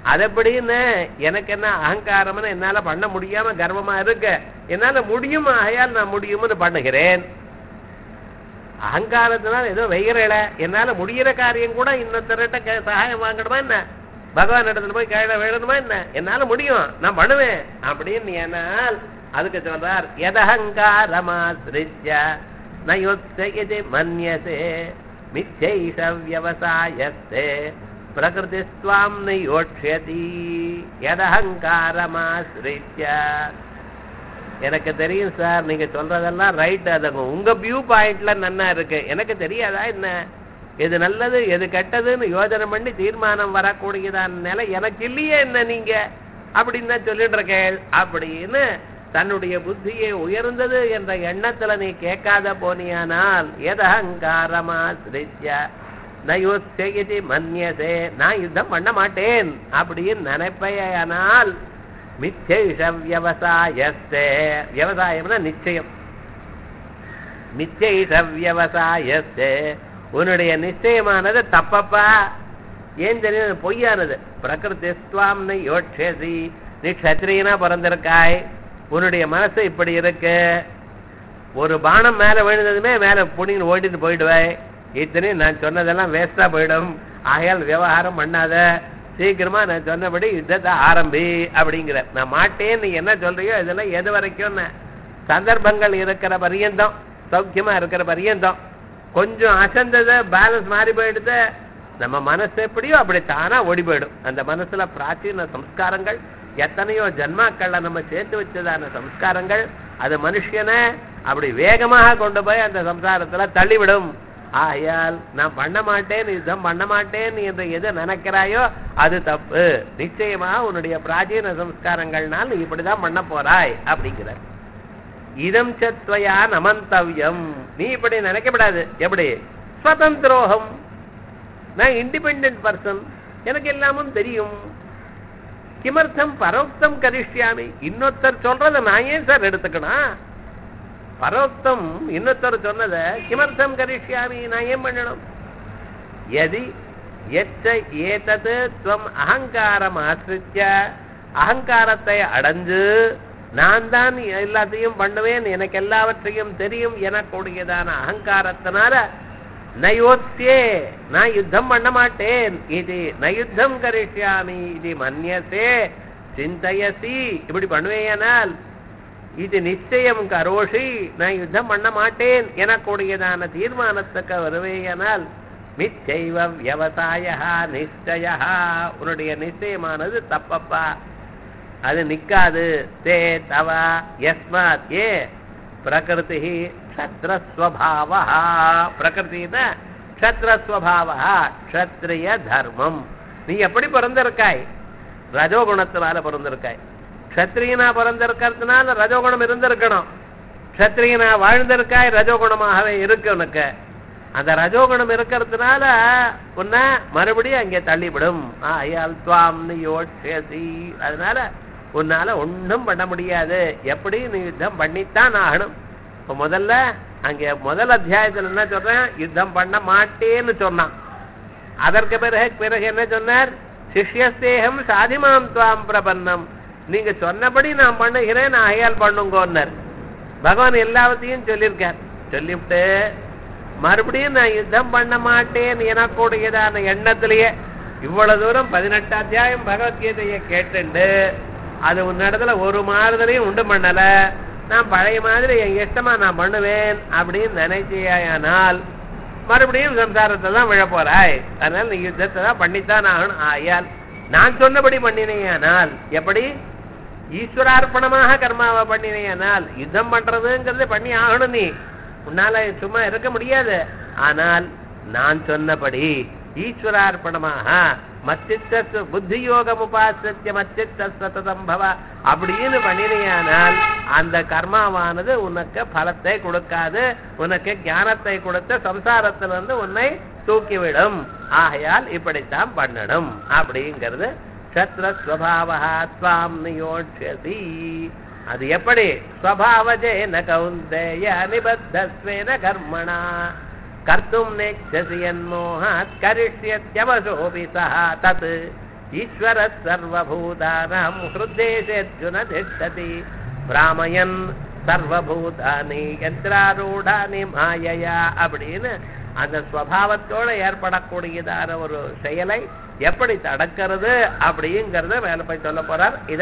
அது எப்படின்னு எனக்கு என்ன அகங்காரம்னு என்னால பண்ண முடியாம கர்வமா இருக்கு என்னால முடியும் ஆகையால் நான் முடியும்னு பண்ணுகிறேன் அகங்காரத்தினால ஏதோ வெய்கிறேல என்னால முடியிற காரியம் கூட இன்னொருத்தர்கிட்ட கே- சகாயம் வாங்கணுமா என்ன பகவான் இடத்துல போய் கையில வேணுமா என்ன என்னால முடியும் நான் பண்ணுவேன் அப்படின்னு என்னால் அதுக்கு சொல்றார் எதஹங்காரமாசிரித்ய நயோத்ஸயதி மன்யசே மிச்சைஷ வியவசாயஸ்தே பிரகிருதிஸ்வாம் நயோட்சதி எதஹங்காரமாசிரித்ய எனக்கு தெரியும் சார் நீங்க சொல்றதெல்லாம் ரைட் அது உங்க வியூ பாயிண்ட்ல நன்னா இருக்கு எனக்கு தெரியாதா என்ன எது நல்லது எது கெட்டதுன்னு யோசனை பண்ணி தீர்மானம் வரக்கூடியதான நிலை எனக்கு இல்லையே என்ன நீங்க அப்படின்னு தான் சொல்லிட்டு இருக்கேன் அப்படின்னு தன்னுடைய புத்தியை உயர்ந்தது என்ற எண்ணத்துல நீ கேட்காத போனியானால் எதஹங்காரமா சிரித்ய நயோத்யதி மன்யசே நான் யுத்தம் பண்ண மாட்டேன் அப்படின்னு நினைப்பையானால் மிச்சைஷ வியவசாயஸ்தே விவசாயம்னா நிச்சயம் நிச்சயிஷ வியவசாயஸ்தே உன்னுடைய நிச்சயமானது தப்பப்பா ஏன் தெரியும் அது பொய்யானது பிரகிருதி ஸ்வாம்னு யோட்சேசி நீ க்ஷத்ரியனா பிறந்திருக்காய் உன்னுடைய மனசு இப்படி இருக்கு ஒரு பானம் மேல விழுந்ததுமே மேல புடின்னு ஓட்டிட்டு போயிடுவாய் இத்தனையும் நான் சொன்னதெல்லாம் வேஸ்டா போயிடும் ஆகையால் விவகாரம் பண்ணாத சீக்கிரமா நான் சொன்னபடி யுத்தத்தை ஆரம்பி அப்படிங்கிற நான் மாட்டேன் நீ என்ன சொல்றியோ இதெல்லாம் எது வரைக்கும் சந்தர்ப்பங்கள் இருக்கிற பரியந்தம் சௌக்கியமா இருக்கிற பரியந்தம் கொஞ்சம் அசந்தது பேலன்ஸ் மாறி போயிடுது நம்ம மனசு எப்படியோ அப்படி தானா ஓடி போயிடும் அந்த மனசுல பிராச்சீன சம்ஸ்காரங்கள் எத்தனையோ ஜன்மாக்கள்ல நம்ம சேர்த்து வச்சதான சம்ஸ்காரங்கள் அது மனுஷனை அப்படி வேகமாக கொண்டு போய் அந்த சம்சாரத்துல தள்ளிவிடும் ஆகையால் நான் பண்ண மாட்டேன் யுத்தம் பண்ண மாட்டேன் என்று எது நினைக்கிறாயோ அது தப்பு நிச்சயமா உன்னுடைய பிராச்சீன சம்ஸ்காரங்கள்னால் நீ இப்படிதான் பண்ண போறாய் அப்படிங்கிறார் இதம் சத்வயா நமந்தவ்யம் நீ இப்படி நினைக்கப்படாது எப்படி ஸ்வதந்திரோகம் நான் இண்டிபெண்ட் பர்சன் எனக்கு எல்லாமும் தெரியும் கிமர்த்தம் பரோக்தம் கரிஷ்யாமி இன்னொருத்தர் சொல்றத நான் ஏன் சார் எடுத்துக்கணும் பரோக்தம் இன்னொருத்தர் சொன்னதை கிமர்த்தம் கரிஷ்யாமி நான் ஏன் பண்ணணும் எதி எச்ச ஏதது துவம் அகங்காரம் ஆசிரிச்ச அகங்காரத்தை அடைஞ்சு நான் தான் எல்லாத்தையும் பண்ணுவேன் எனக்கு எல்லாவற்றையும் தெரியும் எனக்கூடியதான அகங்காரத்தினால நயோத்தியே நான் யுத்தம் பண்ண மாட்டேன் இது நயுத்தம் கரிஷ்யாமி இது மன்யசே சிந்தயசி இப்படி பண்ணுவேயானால் இது நிச்சயம் கரோஷி நான் யுத்தம் பண்ண மாட்டேன் எனக்கூடியதான தீர்மானத்துக்கு வருவேயானால் மிச்சைவ வியவசாய நிச்சய உன்னுடைய நிச்சயமானது தப்பப்பா அது நிக்காது தே தவ யஸ்மாத் ஏ பிரகிருதி க்ஷத்ரஸ்வபாவ பிரகிருத்தின க்ஷத்ரஸ்வபாவ க்ஷத்ரிய தர்மம் நீ எப்படி பிறந்திருக்காய் ரஜோகுணத்தினால பிறந்திருக்காய் க்ஷத்ரியனா பிறந்திருக்கிறதுனால ரஜோகுணம் இருந்திருக்கணும் க்ஷத்ரியனா வாழ்ந்திருக்காய் ரஜோகுணமாகவே இருக்கு உனக்கு அந்த ரஜோகுணம் இருக்கிறதுனால உன்னை மறுபடியும் அங்கே தள்ளிவிடும் ஆயால் துவாம் யோட்சசி அதனால உன்னால ஒண்ணும் பண்ண முடியாது எப்படி நீ யுத்தம் பண்ணித்தான் ஆகணும் இப்ப முதல்ல அங்க முதல் அத்தியாயத்துல என்ன சொல்றேன் யுத்தம் பண்ண மாட்டேன்னு சொன்னான் அதற்கு பிறகு பிறகு என்ன சொன்னார் சிஷ்யஸ்தேகம் சாதிமாம் துவாம் பிரபன்னம் நீங்க சொன்னபடி நான் பண்ணுகிறேன் ஆகையால் பண்ணுங்கோன்னர் பகவான் எல்லாவற்றையும் சொல்லியிருக்கார் சொல்லிவிட்டு மறுபடியும் நான் யுத்தம் பண்ண மாட்டேன் எனக்கூடியதான எண்ணத்திலேயே இவ்வளவு தூரம் பதினெட்டு அத்தியாயம் பகவத்கீதையை கேட்டுண்டு அது உன்னிடத்துல ஒரு மாறுதலையும் உண்டு பண்ணல நான் பழைய மாதிரி என் இஷ்டமா நான் பண்ணுவேன் அப்படின்னு நினைச்சியானால் மறுபடியும் சம்சாரத்தை தான் விழ போறாய் அதனால நீ யுத்தத்தை தான் பண்ணித்தான் ஆகணும் ஆயால் நான் சொன்னபடி பண்ணினேயானால் எப்படி ஈஸ்வரார்ப்பணமாக கர்மாவை பண்ணினேயானால் யுத்தம் பண்றதுங்கிறது பண்ணி ஆகணும் நீ உன்னால சும்மா இருக்க முடியாது ஆனால் நான் சொன்னபடி ஈஸ்வரார்ப்பணமாக மத்தித்த புத்தி யோகம் உபாசிய மத்தித்த சததம்பவ அப்படின்னு பண்ணினியானால் அந்த கர்மாவானது உனக்கு பலத்தை கொடுக்காது உனக்கு ஞானத்தை கொடுத்து சம்சாரத்திலிருந்து உன்னை தூக்கிவிடும் ஆகையால் இப்படித்தான் பண்ணணும் அப்படிங்கிறது க்ஷத்ரஸ்வபாவா துவாம் நியோட்சசி அது எப்படி ஸ்வபாவஜேன கௌந்தேய நிபத்தஸ்வேன கர்மணா கர்த்தும் நேச்சசி யன்மோகாத் கரிஷ்யத்யவசோபி சஹ தத் ஈஸ்வர சர்வபூதானாம் ஹிருதேசேர்ஜுன திஷ்டதி பிராமயன் சர்வபூதானி யந்திராரூடானி மாயையா அப்படின்னு அந்த ஸ்வபாவத்தோட ஏற்படக்கூடியதான ஒரு செயலை எப்படி தடக்கிறது அப்படிங்கிறத மேல போய் சொல்ல போறார் இதை